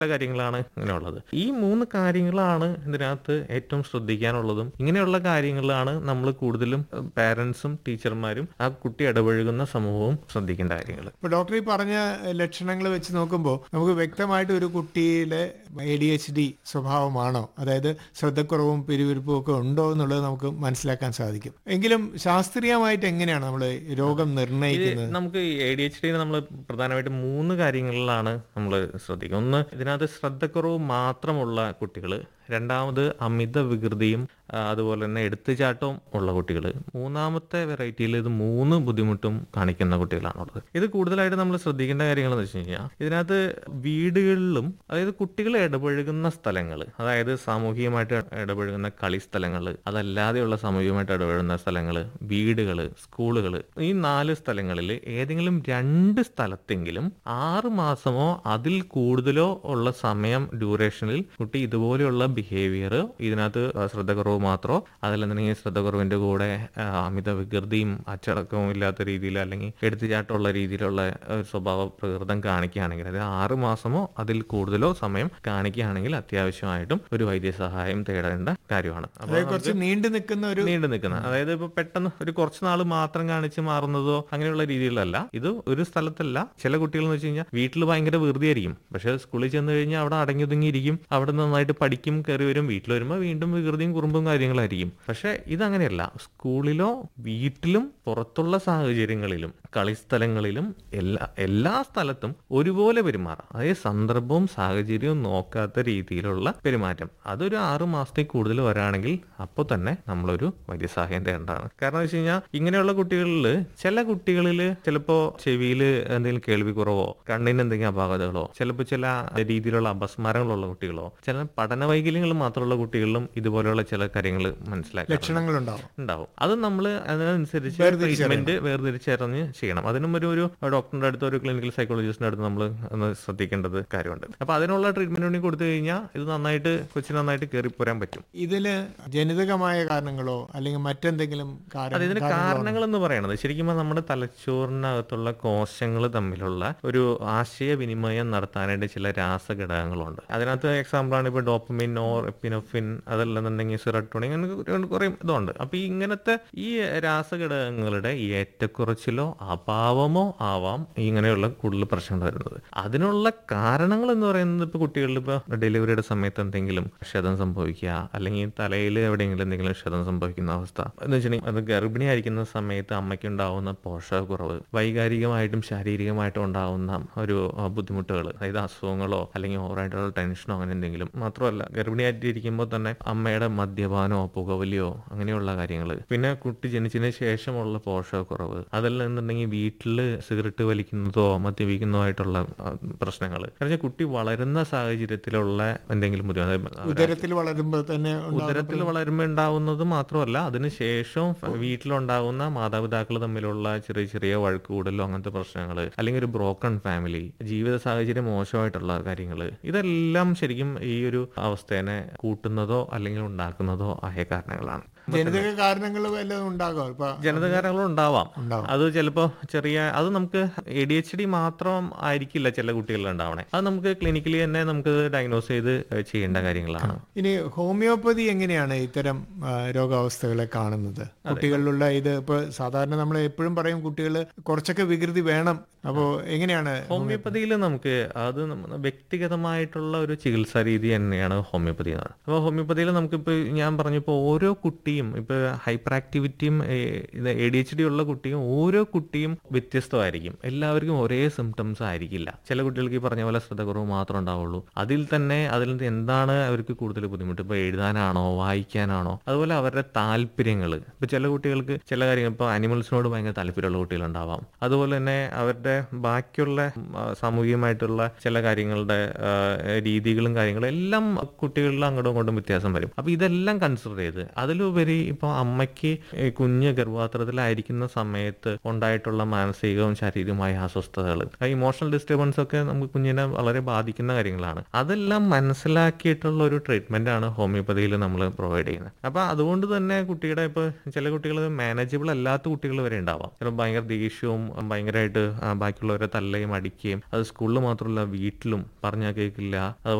കാര്യങ്ങളാണ് ഇങ്ങനെയുള്ളത് ഈ മൂന്ന് കാര്യങ്ങളാണ് ഇതിനകത്ത് ഏറ്റവും ശ്രദ്ധിക്കാനുള്ളതും ഇങ്ങനെയുള്ള കാര്യങ്ങളാണ് നമ്മൾ കൂടുതലും പാരൻസും ടീച്ചർമാരും ആ കുട്ടി ഇടപഴകുന്ന സമൂഹവും ശ്രദ്ധിക്കേണ്ട കാര്യങ്ങൾ ഇപ്പൊ ഡോക്ടർ ഈ പറഞ്ഞ ലക്ഷണങ്ങൾ വെച്ച് നോക്കുമ്പോൾ നമുക്ക് വ്യക്തമായിട്ട് ഒരു കുട്ടിയിലെ എ ഡി എച്ച് ഡി സ്വഭാവമാണോ അതായത് ശ്രദ്ധക്കുറവും പിരിവിരിപ്പും ഒക്കെ ഉണ്ടോ എന്നുള്ളത് നമുക്ക് മനസ്സിലാക്കാൻ സാധിക്കും എങ്കിലും ശാസ്ത്രീയമായിട്ട് എങ്ങനെയാണ് നമ്മൾ രോഗം നിർണ്ണയിക്കുന്നത് നമുക്ക് എ ഡി എച്ച് ഡി നമ്മൾ പ്രധാനമായിട്ടും മൂന്ന് കാര്യങ്ങളിലാണ് നമ്മൾ ശ്രദ്ധിക്കുക ഒന്ന് ഇതിനകത്ത് ശ്രദ്ധക്കുറവ് മാത്രമുള്ള കുട്ടികൾ രണ്ടാമത് അമിത വികൃതിയും ആ, അതുപോലെ തന്നെ എടുത്തുചാട്ടവും ഉള്ള കുട്ടികൾ മൂന്നാമത്തെ വെറൈറ്റിയിൽ ഇത് മൂന്ന് ബുദ്ധിമുട്ടും കാണിക്കുന്ന കുട്ടികളാണുള്ളത് ഇത് കൂടുതലായിട്ട് നമ്മൾ ശ്രദ്ധിക്കേണ്ട കാര്യങ്ങൾ എന്ന് വെച്ച് കഴിഞ്ഞാൽ ഇതിനകത്ത് വീടുകളിലും അതായത് കുട്ടികൾ ഇടപഴകുന്ന സ്ഥലങ്ങൾ അതായത് സാമൂഹികമായിട്ട് ഇടപഴകുന്ന കളി സ്ഥലങ്ങൾ അതല്ലാതെയുള്ള സാമൂഹികമായിട്ട് ഇടപഴകുന്ന സ്ഥലങ്ങൾ വീടുകൾ സ്കൂളുകൾ ഈ നാല് സ്ഥലങ്ങളിൽ ഏതെങ്കിലും രണ്ട് സ്ഥലത്തെങ്കിലും ആറ് മാസമോ അതിൽ കൂടുതലോ ഉള്ള സമയം ഡ്യൂറേഷനിൽ കുട്ടി ഇതുപോലെയുള്ള ബിഹേവിയർ ഇതിനകത്ത് ശ്രദ്ധക്കുറവ് മാത്രമോ അതല്ലെന്നുണ്ടെങ്കിൽ ശ്രദ്ധക്കുറവിന്റെ കൂടെ ആ, അമിത വികൃതിയും അച്ചടക്കവും ഇല്ലാത്ത രീതിയിൽ അല്ലെങ്കിൽ എടുത്തുചാട്ടമുള്ള രീതിയിലുള്ള ഒരു സ്വഭാവ പ്രകൃതം കാണിക്കുകയാണെങ്കിൽ അതായത് ആറ് മാസമോ അതിൽ കൂടുതലോ സമയം കാണിക്കുകയാണെങ്കിൽ അത്യാവശ്യമായിട്ടും ഒരു വൈദ്യസഹായം തേടേണ്ട കാര്യമാണ് അപ്പോൾ അതായത് കുറച്ച് നീണ്ടു നിൽക്കുന്ന ഒരു നീണ്ടു നിൽക്കുന്ന അതായത് ഇപ്പൊ പെട്ടെന്ന് ഒരു കുറച്ച് നാൾ മാത്രം കാണിച്ച് മാറുന്നതോ അങ്ങനെയുള്ള രീതിയിലല്ല ഇത് ഒരു സ്ഥലത്തല്ല ചില കുട്ടികൾ എന്ന് വെച്ച് കഴിഞ്ഞാൽ വീട്ടിൽ ഭയങ്കര വികൃതിയായിരിക്കും പക്ഷെ സ്കൂളിൽ ചെന്ന് കഴിഞ്ഞാൽ അവിടെ അടങ്ങി ഒതുങ്ങിയിരിക്കും അവിടെ നന്നായിട്ട് പഠിക്കും കയറി വരും വീട്ടിൽ വരുമ്പോൾ വീണ്ടും വികൃതിയും കുറുമ്പും കാര്യങ്ങളായിരിക്കും പക്ഷെ ഇതങ്ങനെയല്ല സ്കൂളിലോ വീട്ടിലും പുറത്തുള്ള സാഹചര്യങ്ങളിലും കളിസ്ഥലങ്ങളിലും എല്ലാ എല്ലാ സ്ഥലത്തും ഒരുപോലെ പെരുമാറാം അതായത് സന്ദർഭവും സാഹചര്യവും നോക്കാത്ത രീതിയിലുള്ള പെരുമാറ്റം അതൊരു ആറു മാസത്തിൽ കൂടുതൽ വരാണെങ്കിൽ അപ്പോൾ തന്നെ നമ്മളൊരു വൈദ്യസഹായം തേണ്ടതാണ് കാരണം എന്ന് വെച്ച് കഴിഞ്ഞാൽ ഇങ്ങനെയുള്ള കുട്ടികളിൽ ചില കുട്ടികളിൽ ചിലപ്പോൾ ചെവിയിൽ എന്തെങ്കിലും കേൾവി കുറവോ കണ്ണിന് എന്തെങ്കിലും അപാകതകളോ ചിലപ്പോൾ ചില രീതിയിലുള്ള അപസ്മാരങ്ങളുള്ള കുട്ടികളോ ചില പഠന വൈകല്യങ്ങൾ മാത്രമുള്ള കുട്ടികളിലും ഇതുപോലെയുള്ള ചില കാര്യങ്ങൾ മനസ്സിലാക്കാം ലക്ഷണങ്ങളുണ്ടാവും ഉണ്ടാവും അത് നമ്മൾ അതിനനുസരിച്ച് ട്രീറ്റ്മെന്റ് വേർതിരിച്ചറിഞ്ഞ് ചെയ്യണം അതിനും ഒരു ഒരു ഡോക്ടറിന്റെ അടുത്ത് ഒരു ക്ലിനിക്കൽ സൈക്കോളജിസ്റ്റിന്റെ അടുത്ത് നമ്മൾ ഒന്ന് ശ്രദ്ധിക്കേണ്ടത് കാര്യമുണ്ട് അപ്പൊ അതിനുള്ള ട്രീറ്റ്മെന്റ് വേണ്ടി കൊടുത്തു കഴിഞ്ഞാൽ ഇത് നന്നായിട്ട് കൊച്ചിന് നന്നായിട്ട് കയറി പോരാൻ പറ്റും ഇതില് ജനിതകമായ കാരണങ്ങളോ അല്ലെങ്കിൽ മറ്റെന്തെങ്കിലും അത് കാരണം ഇതിന് കാരണങ്ങൾ എന്ന് പറയുന്നത് ശരിക്കും പറഞ്ഞാൽ നമ്മുടെ തലച്ചോറിനകത്തുള്ള കോശങ്ങൾ തമ്മിലുള്ള ഒരു ആശയവിനിമയം നടത്താനായിട്ട് ചില രാസഘടകങ്ങളുണ്ട് അതിനകത്ത് എക്സാമ്പിളാണ് ഇപ്പോൾ ഡോപ്പമിൻ ഓർ എപ്പിനോഫിൻ അതല്ലെന്നുണ്ടെങ്കിൽ സിറട്ടോണിൻ അങ്ങനെ കുറെ ഇതുണ്ട് അപ്പൊ ഈ ഇങ്ങനത്തെ ഈ രാസഘടകങ്ങളുടെ ഏറ്റക്കുറച്ചിലോ അഭാവമോ ആവാം ഇങ്ങനെയുള്ള കൂടുതൽ പ്രശ്നങ്ങൾ വരുന്നത് അതിനുള്ള കാരണങ്ങൾ എന്ന് പറയുന്നത് ഇപ്പൊ കുട്ടികളിൽ ഇപ്പൊ ഡെലിവറിയുടെ സമയത്ത് എന്തെങ്കിലും ക്ഷതം സംഭവിക്കുക അല്ലെങ്കിൽ തലയിൽ എവിടെയെങ്കിലും എന്തെങ്കിലും ക്ഷതം സംഭവിക്കുന്ന അവസ്ഥ എന്ന് വെച്ചിട്ടുണ്ടെങ്കിൽ അത് ഗർഭിണിയായിരിക്കുന്ന സമയത്ത് അമ്മയ്ക്ക് ഉണ്ടാവുന്ന പോഷകക്കുറവ് വൈകാരികമായിട്ടും ശാരീരികമായിട്ടും ഉണ്ടാവുന്ന ഒരു ബുദ്ധിമുട്ടുകൾ അതായത് അസുഖങ്ങളോ അല്ലെങ്കിൽ ഓവറായിട്ടുള്ള ടെൻഷനോ അങ്ങനെ എന്തെങ്കിലും മാത്രമല്ല ഗർഭിണിയായിട്ടിരിക്കുമ്പോൾ തന്നെ അമ്മയുടെ മദ്യപാനമോ പുകവലിയോ അങ്ങനെയുള്ള കാര്യങ്ങൾ പിന്നെ കുട്ടി ജനിച്ചതിന് ശേഷമുള്ള പോഷകക്കുറവ് അതല്ല എന്നുണ്ടെങ്കിൽ വീട്ടിൽ സിഗരറ്റ് വലിക്കുന്നതോ മദ്യപിക്കുന്നതോ ആയിട്ടുള്ള പ്രശ്നങ്ങൾ കാരണം കുട്ടി വളരുന്ന സാഹചര്യത്തിലുള്ള എന്തെങ്കിലും ബുദ്ധിമുട്ട് അതായത് ഉദരത്തിൽ വളരുമ്പോൾ തന്നെ ഉണ്ടാകുന്ന ഉദരത്തിൽ വളരുമ്പോൾ ഉണ്ടാവുന്നത് മാത്രമല്ല അതിനുശേഷം വീട്ടിലുണ്ടാകുന്ന മാതാപിതാക്കൾ തമ്മിലുള്ള ചെറിയ ചെറിയ വഴക്കുകൂടലോ അങ്ങനത്തെ പ്രശ്നങ്ങൾ അല്ലെങ്കിൽ ഒരു ബ്രോക്കൺ ഫാമിലി ജീവിത സാഹചര്യം മോശമായിട്ടുള്ള കാര്യങ്ങൾ ഇതെല്ലാം ശരിക്കും ഈ ഒരു അവസ്ഥേനെ കൂട്ടുന്നതോ അല്ലെങ്കിൽ ഉണ്ടാക്കുന്നതോ ആയ കാരണങ്ങളാണ് ജനിതക കാരണങ്ങൾ വല്ലതും ഉണ്ടാകും ഇപ്പൊ ജനതകാരങ്ങളും ഉണ്ടാവാം ഉണ്ടാവും. അത് ചിലപ്പോൾ ചെറിയ അത് നമുക്ക് എ ഡി എച്ച് ഡി മാത്രം ആയിരിക്കില്ല ചില കുട്ടികളിൽ ഉണ്ടാവണേ അത് നമുക്ക് ക്ലിനിക്കലി തന്നെ നമുക്ക് ഡയഗ്നോസ് ചെയ്ത് ചെയ്യേണ്ട കാര്യങ്ങളാണ് ഇനി ഹോമിയോപ്പതി എങ്ങനെയാണ് ഇത്തരം ആ, രോഗാവസ്ഥകളെ കാണുന്നത് കുട്ടികളിലുള്ള ഇത് ഇപ്പൊ സാധാരണ നമ്മൾ എപ്പോഴും പറയും കുട്ടികൾ കുറച്ചൊക്കെ വികൃതി വേണം അപ്പോ എങ്ങനെയാണ് ഹോമിയോപ്പതിയിൽ നമുക്ക് അത് നമ്മ- വ്യക്തിഗതമായിട്ടുള്ള ഒരു ചികിത്സാ രീതി തന്നെയാണ് ഹോമിയോപ്പതി എന്ന് പറയുന്നത് അപ്പോൾ ഹോമിയോപ്പതിയിൽ നമുക്കിപ്പോൾ ഞാൻ പറഞ്ഞപ്പോൾ ഓരോ കുട്ടിയും ഇപ്പോൾ ഹൈപ്പർ ആക്ടിവിറ്റിയും എ ഡി എച്ച് ഡി ഉള്ള കുട്ടിയും ഓരോ കുട്ടിയും വ്യത്യസ്തമായിരിക്കും എല്ലാവർക്കും ഒരേ സിംറ്റംസ് ആയിരിക്കില്ല ചില കുട്ടികൾക്ക് ഈ പറഞ്ഞ പോലെ ശ്രദ്ധക്കുറവ് മാത്രം ഉണ്ടാവുള്ളൂ അതിൽ തന്നെ അതിൽ നിന്ന് എന്താണ് അവർക്ക് കൂടുതൽ ബുദ്ധിമുട്ട് ഇപ്പോൾ എഴുതാനാണോ വായിക്കാനാണോ അതുപോലെ അവരുടെ താല്പര്യങ്ങൾ ഇപ്പോൾ ചില കുട്ടികൾക്ക് ചില കാര്യങ്ങൾ ഇപ്പോൾ അനിമൽസിനോട് ഭയങ്കര താല്പര്യമുള്ള കുട്ടികളുണ്ടാവാം അതുപോലെ തന്നെ അവരുടെ ബാക്കിയുള്ള ഉം, ആ, സാമൂഹികമായിട്ടുള്ള ചില കാര്യങ്ങളുടെ ആ, രീതികളും കാര്യങ്ങളും എല്ലാം കുട്ടികളിൽ അങ്ങോട്ടും ഇങ്ങോട്ടും വ്യത്യാസം വരും അപ്പോൾ ഇതെല്ലാം കൺസിഡർ ചെയ്ത് അതിലുപരി അതിലുപരി ഇപ്പോൾ അമ്മയ്ക്ക് ഈ കുഞ്ഞ് ഗർഭപാത്രത്തിലായിരിക്കുന്ന സമയത്ത് ഉണ്ടായിട്ടുള്ള മാനസികവും ശാരീരികവുമായ അസ്വസ്ഥതകൾ ഇമോഷണൽ ഡിസ്റ്റർബൻസ് ഒക്കെ നമുക്ക് കുഞ്ഞിനെ വളരെ ബാധിക്കുന്ന കാര്യങ്ങളാണ് അതെല്ലാം മനസ്സിലാക്കിയിട്ടുള്ള ഒരു ട്രീറ്റ്മെന്റ് ആണ് ഹോമിയോപ്പതിയിൽ നമ്മൾ പ്രൊവൈഡ് ചെയ്യുന്നത് അപ്പോൾ അതുകൊണ്ട് തന്നെ കുട്ടിയുടെ ഇപ്പോൾ ചില കുട്ടികൾ മാനേജബിൾ അല്ലാത്ത കുട്ടികൾ വരെ ഉണ്ടാവാം ചിലപ്പോൾ ഭയങ്കര ദേഷ്യവും ഭയങ്കരമായിട്ട് ആ, ബാക്കിയുള്ളവരെ തല്ലുകയും അടിക്കുകയും അത് സ്കൂളിൽ മാത്രമല്ല വീട്ടിലും പറഞ്ഞാൽ കേൾക്കില്ല അത്